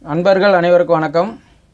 நண்பர்கள் அனைவருக்கும் வணக்கம்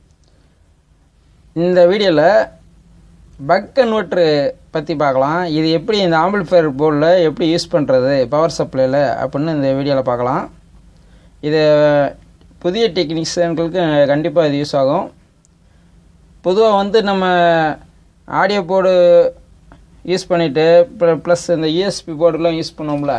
இந்த வீடியோவில் பக் கன்வெர்ட்ரு பற்றி பார்க்கலாம் இது எப்படி இந்த ஆம்பிள்ஃபயர் போர்டில் எப்படி யூஸ் பண்ணுறது பவர் சப்ளையில் அப்படின்னு இந்த வீடியோவில் பார்க்கலாம் இது புதிய டெக்னீஷியன்களுக்கு கண்டிப்பாக இது யூஸ் ஆகும் பொதுவாக வந்து நம்ம ஆடியோ போர்டு யூஸ் பண்ணிவிட்டு ப்ளஸ் இந்த யூஎஸ்பி போர்டுலாம் யூஸ் பண்ணுவோம்ல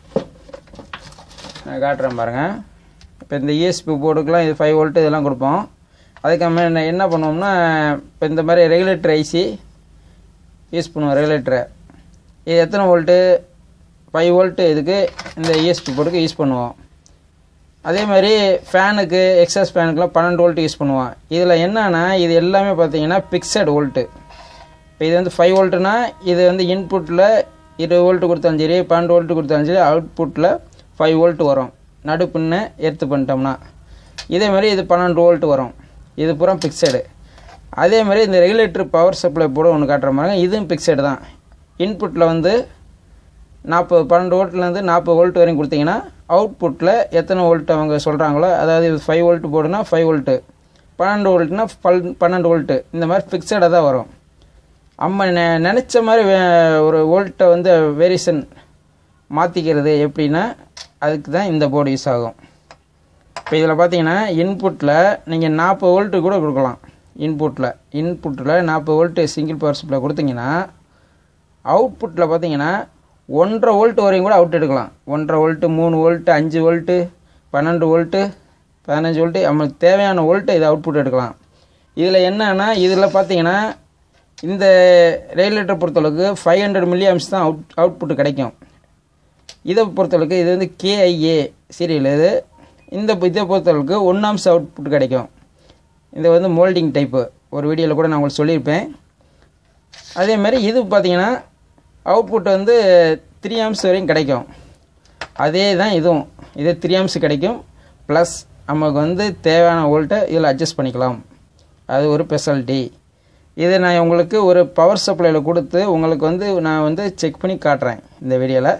நான் காட்டுறேன் பாருங்கள் இப்போ இந்த இஎஸ்பி போர்டுக்கெலாம் இது ஃபைவ் வோல்ட்டு இதெல்லாம் கொடுப்போம் அதுக்கு என்ன என்ன பண்ணுவோம்னா இப்போ இந்த மாதிரி ரெகுலேட்டர் ஐசி யூஸ் பண்ணுவோம் ரெகுலேட்டரை இது எத்தனை வோல்ட்டு ஃபைவ் வோல்ட்டு இதுக்கு இந்த இஎஸ்பி போர்டுக்கு யூஸ் பண்ணுவோம் அதே மாதிரி ஃபேனுக்கு எக்ஸஸ் ஃபேனுக்குலாம் பன்னெண்டு வோல்ட் யூஸ் பண்ணுவோம் இதில் என்னன்னா இது எல்லாமே பார்த்தீங்கன்னா பிக்சட் வோல்ட்டு இப்போ இது வந்து ஃபைவ் வோல்ட்டுனா இது வந்து இன்புட்டில் இருபது வோல்ட்டு கொடுத்தாலும் சரி பன்னெண்டு வோல்ட்டு கொடுத்தாலும் சரி அவுட்புட்டில் ஃபைவ் வோல்ட் வரும் நடுப்புன்னு எடுத்து பண்ணிட்டோம்னா இதே மாதிரி இது பன்னெண்டு வோல்ட் வரும் இது பூரா பிக்சடு அதே மாதிரி இந்த ரெகுலேட்டர் பவர் சப்ளை போட ஒன்று காட்டுற மாதிரி இதுவும் பிக்சடு தான் இன்புட்டில் வந்து நாற்பது பன்னெண்டு வோல்ட்லேருந்து நாற்பது வோல்ட் வரையும் கொடுத்தீங்கன்னா அவுட்புட்டில் எத்தனை வோல்ட் அவங்க சொல்கிறாங்களோ அதாவது இது ஃபைவ் வோல்ட் போடுனா ஃபைவ் வோல்ட்டு பன்னெண்டு வோல்ட்னா பல் பன்னெண்டு வோல்ட்டு இந்த மாதிரி ஃபிக்ஸடாக தான் வரும் நம்ம நெ நினச்ச மாதிரி வே- ஒரு வோல்ட்டை வந்து வேரியேஷன் மாற்றிக்கிறது எப்படின்னா அதுக்கு தான் இந்த போர்டு யூஸ் ஆகும் இப்போ இதில் பார்த்தீங்கன்னா இன்புட்டில் நீங்கள் நாற்பது வோல்ட்டு கூட கொடுக்கலாம் இன்புட்டில் இன்புட்டில் நாற்பது வோல்ட்டு சிங்கிள் பவர் சப்ளை கொடுத்தீங்கன்னா அவுட்புட்டில் பார்த்தீங்கன்னா ஒன்றரை வோல்ட் வரையும் கூட அவுட் எடுக்கலாம் ஒன்றரை வோல்ட்டு மூணு வோல்ட்டு அஞ்சு வோல்ட்டு பன்னெண்டு வோல்ட்டு பதினஞ்சு வோல்ட்டு நம்மளுக்கு தேவையான வோல்ட்டு இது அவுட்புட் எடுக்கலாம் இதில் என்னன்னா இதில் பார்த்தீங்கன்னா இந்த ரெகுலேட்டர் பொறுத்தளவுக்கு ஃபைவ் ஹண்ட்ரட் மில்லி ஆம்ஸ் தான் அவுட் அவுட்புட் கிடைக்கும் இதை பொறுத்தளவுக்கு இது வந்து கேஐஏ சீரியல் இது இந்த இதை பொறுத்தளவுக்கு ஒன் ஆம்ஸ் அவுட்புட் கிடைக்கும் இது வந்து மோல்டிங் டைப்பு ஒரு வீடியோவில் கூட நான் உங்களுக்கு சொல்லியிருப்பேன் அதே மாதிரி இது பார்த்தீங்கன்னா அவுட்புட் வந்து த்ரீ ஆம்ஸ் வரையும் கிடைக்கும் அதே தான் இதுவும் இது த்ரீ ஆம்ஸ் கிடைக்கும் ப்ளஸ் நமக்கு வந்து தேவையான வோல்ட்டை இதில் அட்ஜஸ்ட் பண்ணிக்கலாம் அது ஒரு ஸ்பெஷாலிட்டி இதை நான் உங்களுக்கு ஒரு பவர் சப்ளையில் கொடுத்து உங்களுக்கு வந்து நான் வந்து செக் பண்ணி காட்டுறேன் இந்த வீடியோவில்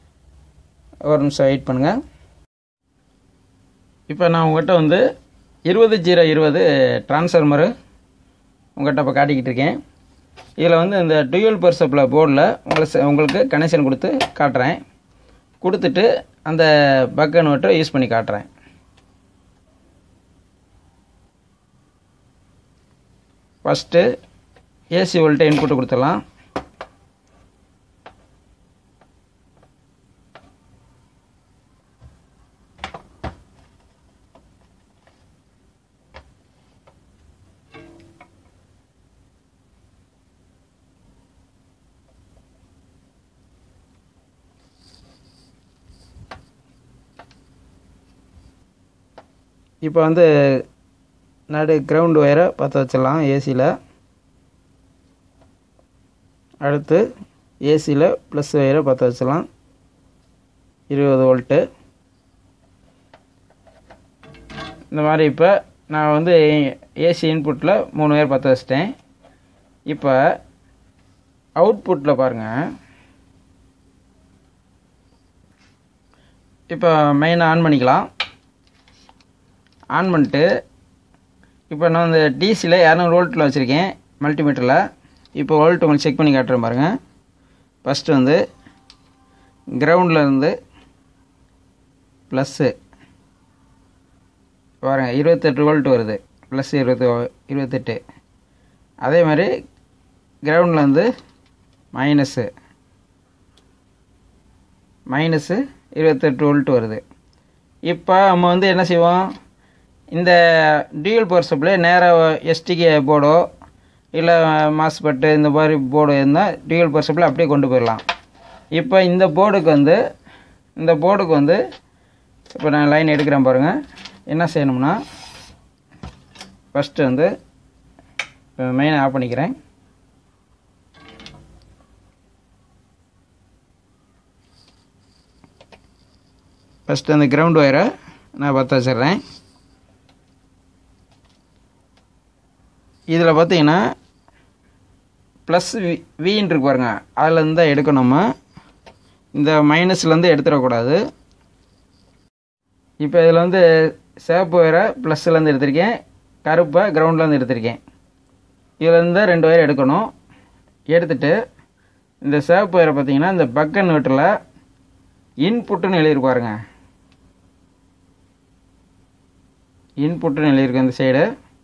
ஒரு நிமிஷம் வெயிட் பண்ணுங்கள் இப்போ நான் உங்கள்கிட்ட வந்து இருபது ஜீரோ இருபது டிரான்ஸ்ஃபார்மரு உங்கள்கிட்ட இப்போ காட்டிக்கிட்டு இருக்கேன் இதில் வந்து இந்த டுவெல் பர் சப்ளை போர்டில் உங்களை செ- உங்களுக்கு கனெக்ஷன் கொடுத்து காட்டுறேன் கொடுத்துட்டு அந்த பக் கன்வெர்ட்டரை யூஸ் பண்ணி காட்டுறேன் ஃபஸ்ட்டு ஏசி வோல்ட்டை இன்புட் கொடுத்துடலாம் இப்போ வந்து நடு கிரவுண்ட் ஒயரை பற்ற வச்சிடலாம் ஏசியில் அடுத்து ஏசியில் ப்ளஸ் ஒயரை பற்ற வச்சிடலாம் இருபது வோல்ட்டு இந்த மாதிரி இப்போ நான் வந்து ஏசி இன்புட்டில் மூணு ஒயர் பற்ற வச்சிட்டேன் இப்போ அவுட்புட்டில் பாருங்கள் இப்போ மெயினை ஆன் பண்ணிக்கலாம் ஆன் பண்ணிட்டு இப்போ நான் இந்த டிசியில் இரநூறு வோல்ட்டில் வச்சுருக்கேன் மல்டிமீட்டரில் இப்போ வோல்ட் உங்களுக்கு செக் பண்ணி காட்டுறேன் பாருங்கள் ஃபஸ்ட்டு வந்து கிரவுண்டில் இருந்து ப்ளஸ்ஸு பாருங்கள் இருபத்தெட்டு வோல்ட் வருது ப்ளஸ் இருபத்தி இருபத்தெட்டு அதே மாதிரி கிரவுண்டில் வந்து மைனஸு மைனஸு இருபத்தெட்டு வோல்ட் வருது இப்போ நம்ம வந்து என்ன செய்வோம் இந்த டியூல் பவர் சப்ளை நேராக எஸ்டிகே போர்டோ இல்லை மாஸ்பெட்டு இந்த மாதிரி போர்டு இருந்தால் டியூல் பவர் சப்ளை அப்படியே கொண்டு போயிடலாம் இப்போ இந்த போர்டுக்கு வந்து இந்த போர்டுக்கு வந்து இப்போ நான் லைன் எடுக்கிறேன் பாருங்கள் என்ன செய்யணும்னா ஃபஸ்ட்டு வந்து மெயினை ஆஃப் பண்ணிக்கிறேன் ஃபஸ்ட்டு அந்த கிரவுண்ட் ஒயரை நான் பற்ற வச்சிடுறேன் இதில் பார்த்தீங்கன்னா ப்ளஸ் வி வின்னு இருக்கு பாருங்க அதுலேருந்து தான் எடுக்கணும் நம்ம இந்த மைனஸ்லேருந்து எடுத்துடக்கூடாது இப்போ இதில் வந்து சிவப்பு வயரை ப்ளஸ்லேருந்து எடுத்திருக்கேன் கருப்பை கிரவுண்ட்லேருந்து எடுத்திருக்கேன் இதுலேருந்து ரெண்டு வயர் எடுக்கணும் எடுத்துட்டு இந்த சிவப்பு வயரை பார்த்தீங்கன்னா இந்த பக்கன் வீட்டில் இன்புட்டுன்னு எழுதியிருப்பாருங்க இன்புட்டுன்னு எழுதியிருக்கு இந்த சைடு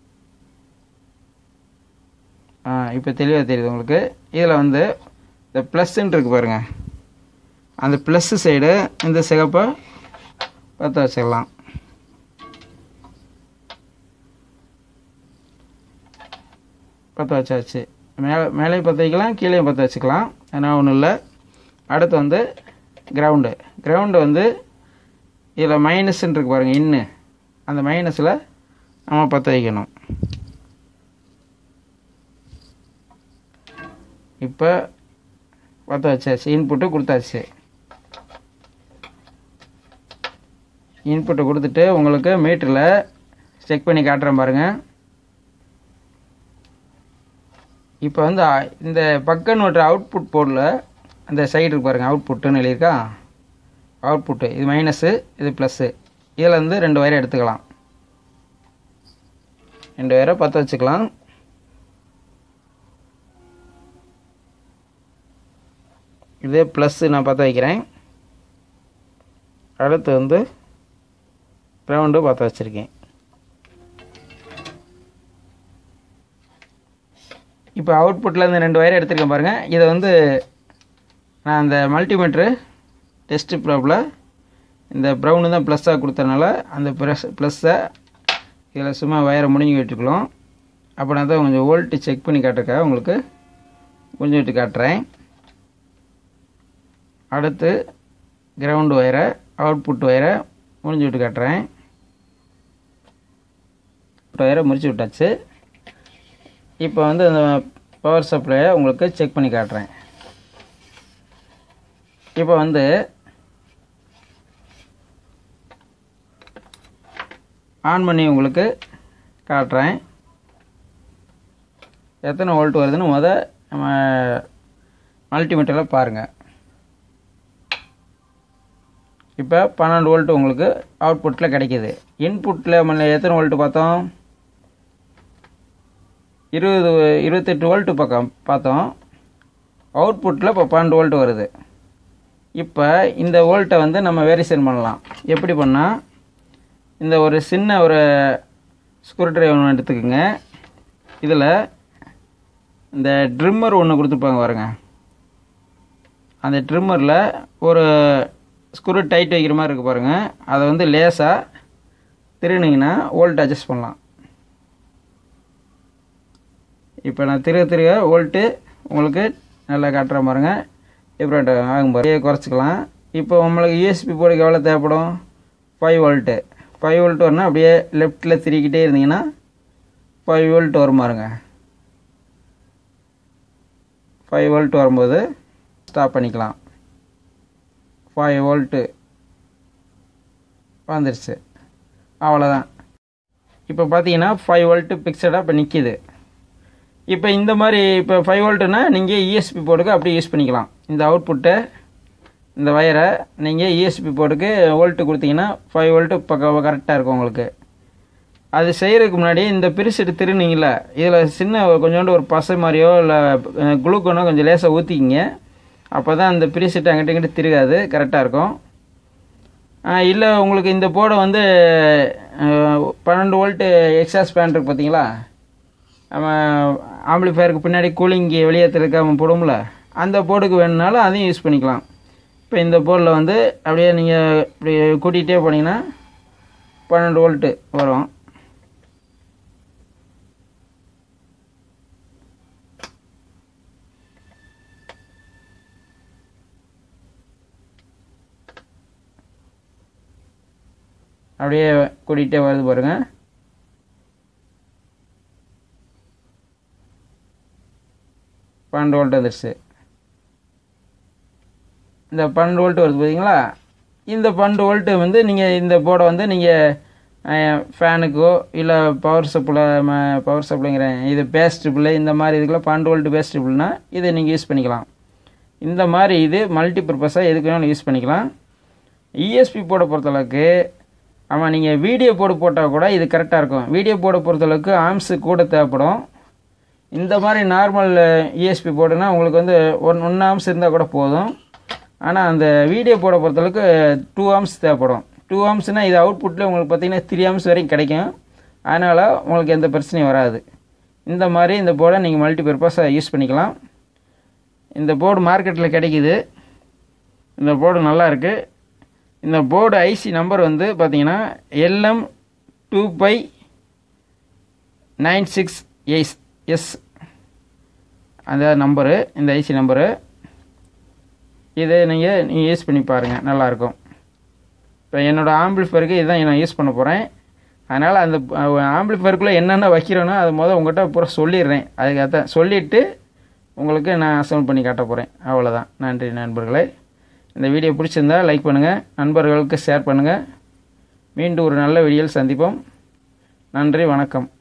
ஆ இப்போ தெளிவாக தெரியுது உங்களுக்கு இதில் வந்து இந்த ப்ளஸ்ன்னு இருக்கு பாருங்க அந்த ப்ளஸ் சைடு இந்த சிகப்பை பற்ற வச்சுக்கலாம் பற்ற வச்சாச்சு மேலே மேலேயும் பற்ற வைக்கலாம் கீழேயும் பற்ற வச்சுக்கலாம் அதனால் ஒன்றும் இல்லை அடுத்து வந்து கிரவுண்டு கிரவுண்டு வந்து இதில் மைனஸ்ன்னு இருக்கு பாருங்கள் இன்னு அந்த மைனஸில் நம்ம பற்ற வைக்கணும் இப்போ பற்ற வச்சாச்சு இன்புட்டு கொடுத்தாச்சு இன்புட்டை கொடுத்துட்டு உங்களுக்கு மீட்டரில் செக் பண்ணி காட்டுறேன் பாருங்கள் இப்போ வந்து அ- இந்த பக்கம் நோட்டுற அவுட்புட் போர்டில் அந்த சைடு இருக்கு பாருங்கள் அவுட்புட்டுன்னு எழுதியிருக்கா அவுட்புட்டு இது மைனஸு இது ப்ளஸ்ஸு இதில் இருந்து ரெண்டு வயரை எடுத்துக்கலாம் ரெண்டு வயரை பற்ற வச்சுக்கலாம் இதே ப்ளஸ்ஸு நான் பற்ற வைக்கிறேன் அடுத்து வந்து கிரவுண்டு பற்ற வச்சுருக்கேன் இப்போ அவுட்புட்டில் இருந்து ரெண்டு வயர் எடுத்திருக்கேன் பாருங்கள் இதை வந்து நான் அந்த மல்டிமீட்ரு டெஸ்ட்டு ப்ராப்பில் இந்த ப்ரௌனு தான் ப்ளஸ்ஸாக கொடுத்தனால அந்த ப்ளஸ் ப்ளஸ்ஸை இதில் சும்மா வயரை முடிஞ்சு விட்டுக்கலாம் அப்போ நான் தான் கொஞ்சம் வோல்ட்டு செக் பண்ணி காட்டுறக்கா உங்களுக்கு முடிஞ்சு விட்டு காட்டுறேன் அடுத்து கிரவுண்டு ஒயரை அவுட்புட் ஒயரை முடிஞ்சு விட்டு காட்டுறேன் ஒயரை முறிச்சு விட்டாச்சு இப்போ வந்து அந்த பவர் சப்ளையை உங்களுக்கு செக் பண்ணி காட்டுறேன் இப்போ வந்து ஆன் பண்ணி உங்களுக்கு காட்டுறேன் எத்தனை வோல்ட் வருதுன்னு முத நம்ம மல்டிமீட்டரில் பாருங்கள் இப்போ பன்னெண்டு வோல்ட் உங்களுக்கு அவுட்புட்டில் கிடைக்கிது இன்புட்டில் எத்தனை வோல்ட் பார்த்தோம் இருபது இருபத்தெட்டு வோல்ட்டு பக்கம் பார்த்தோம் அவுட்புட்டில் இப்போ பன்னெண்டு வோல்ட் வருது இப்போ இந்த வோல்ட்டை வந்து நம்ம வேரியேஷன் பண்ணலாம் எப்படி பண்ணால் இந்த ஒரு சின்ன ஒரு ஸ்க்ரூ டிரைவர் ஒன்று எடுத்துக்கோங்க இதில் இந்த ட்ரிம்மர் ஒன்று கொடுத்துருப்பாங்க பாருங்க அந்த ட்ரிம்மரில் ஒரு ஸ்க்ரூ டைட் வைக்கிற மாதிரி இருக்குது பாருங்கள் அதை வந்து லேசாக திருணிங்கன்னா வோல்ட் அட்ஜஸ்ட் பண்ணலாம் இப்போ நான் திருக திருக வோல்ட்டு உங்களுக்கு நல்லா காட்டுற பாருங்க டிஃப்ரெண்ட் ஆகும் பாருங்க குறைச்சிக்கலாம் இப்போ உங்களுக்கு யூஎஸ்பி போர்டுக்கு எவ்வளோ தேவைப்படும் ஃபைவ் வோல்ட்டு ஃபைவ் வோல்ட் வரணும் அப்படியே லெஃப்ட்டில் திரிக்கிட்டே இருந்தீங்கன்னா ஃபைவ் வோல்ட் வரும் பாருங்க ஃபைவ் வோல்ட் வரும்போது ஸ்டாப் பண்ணிக்கலாம் ஃபைவ் வோல்ட்டு வந்துருச்சு அவ்வளோதான் இப்போ பார்த்தீங்கன்னா ஃபைவ் வோல்ட்டு பிக்சடாக இப்போ நிற்கிது இப்போ இந்த மாதிரி இப்போ ஃபைவ் வோல்ட்டுனா நீங்கள் இஎஸ்பி போர்டுக்கு அப்படியே யூஸ் பண்ணிக்கலாம் இந்த அவுட்புட்டை இந்த வயரை நீங்கள் இஎஸ்பி போர்டுக்கு வோல்ட்டு கொடுத்தீங்கன்னா ஃபைவ் வோல்ட்டு பக்கம் கரெக்டாக இருக்கும் உங்களுக்கு அது செய்கிறதுக்கு முன்னாடி இந்த பிரிசெட்டு திருநீங்கள இதில் சின்ன ஒரு கொஞ்சோண்டு ஒரு பசை மாதிரியோ இல்லை குளுக்கோனோ கொஞ்சம் லேசாக ஊற்றிக்கிங்க அப்போ தான் அந்த பிரிசெட்டு அங்கிட்ட இங்கிட்ட திருகாது கரெக்டாக இருக்கும் இல்லை உங்களுக்கு இந்த போர்டை வந்து அஹ், பன்னெண்டு வோல்ட்டு எக்ஸாஸ் ஃபேன் இருக்கு பார்த்தீங்களா நம்ம ஆம்பிளிஃபயருக்கு பின்னாடி கூலிங் வெளியேற்றுறதுக்காக போடும்ல அந்த போர்டுக்கு வேணுனாலும் அதையும் யூஸ் பண்ணிக்கலாம் இப்போ இந்த போர்டில் வந்து அப்படியே நீங்கள் இப்படி கூட்டிகிட்டே போனீங்கன்னா பன்னெண்டு வோல்ட்டு வரும் அப்படியே கூட்டிகிட்டே வருது பாருங்கள் பன்னெண்டு வோல்ட் வந்துருச்சு இந்த பன்னெண்டு வோல்ட் வருது பார்த்தீங்களா இந்த பன்னெண்டு வோல்ட்டு வந்து நீங்கள் இந்த போர்டை வந்து நீங்கள் ஃபேனுக்கோ இல்லை பவர் சப்ளை பவர் சப்ளைங்கிறேன் இது பேஸ்டிபிள் இந்த மாதிரி இதுக்கெல்லாம் பன்னெண்டு வோல்ட் பேஸ்டிபிள்னா இதை நீங்கள் யூஸ் பண்ணிக்கலாம் இந்த மாதிரி இது மல்டி பர்பஸாக எதுக்கு வேணாலும் யூஸ் பண்ணிக்கலாம் இஎஸ்பி போர்டை பொறுத்தளவுக்கு ஆமாம் நீங்கள் வீடியோ போர்டு போட்டால் கூட இது கரெக்டாக இருக்கும் வீடியோ போர்டை பொறுத்தளவுக்கு ஆர்ம்ஸு கூட தேவைப்படும் இந்த மாதிரி நார்மல் இஎஸ்பி போர்டுனா உங்களுக்கு வந்து ஒன் ஒன் ஆர்ம்ஸ் இருந்தால் கூட போதும் ஆனால் அந்த வீடியோ போர்டை பொறுத்தளவுக்கு டூ ஆர்ம்ஸ் தேவைப்படும் டூ ஆர்ம்ஸ்னால் இது அவுட்புட்டில் உங்களுக்கு பார்த்தீங்கன்னா த்ரீ ஆர்ம்ஸ் வரைக்கும் கிடைக்கும் அதனால் உங்களுக்கு எந்த பிரச்சனையும் வராது இந்த மாதிரி இந்த போர்டை நீங்கள் மல்டி பர்பஸாக யூஸ் பண்ணிக்கலாம் இந்த போர்டு மார்க்கெட்டில் கிடைக்குது இந்த போர்டு நல்லா இருக்குது இந்த போர்டு ஐசி நம்பர் வந்து பார்த்தீங்கன்னா LM two five nine six S S அந்த நம்பரு இந்த ஐசி நம்பரு இதை நீங்கள் நீங்கள் யூஸ் பண்ணி பாருங்கள் நல்லாயிருக்கும் இப்போ என்னோடய ஆம்பிளிஃபருக்கு இதுதான் நான் யூஸ் பண்ண போகிறேன் அதனால் அந்த ஆம்பிளிஃபருக்குள்ளே என்னென்ன வைக்கிறேனோ அது முதல் உங்கள்கிட்ட பூரா சொல்லிடுறேன் அதுக்காக சொல்லிவிட்டு உங்களுக்கு நான் அசம்பிள் பண்ணி காட்ட போகிறேன் அவ்வளோதான் நன்றி நண்பர்களே இந்த வீடியோ பிடிச்சிருந்தா லைக் பண்ணுங்கள் நண்பர்களுக்கு ஷேர் பண்ணுங்கள் மீண்டும் ஒரு நல்ல வீடியோவில் சந்திப்போம் நன்றி வணக்கம்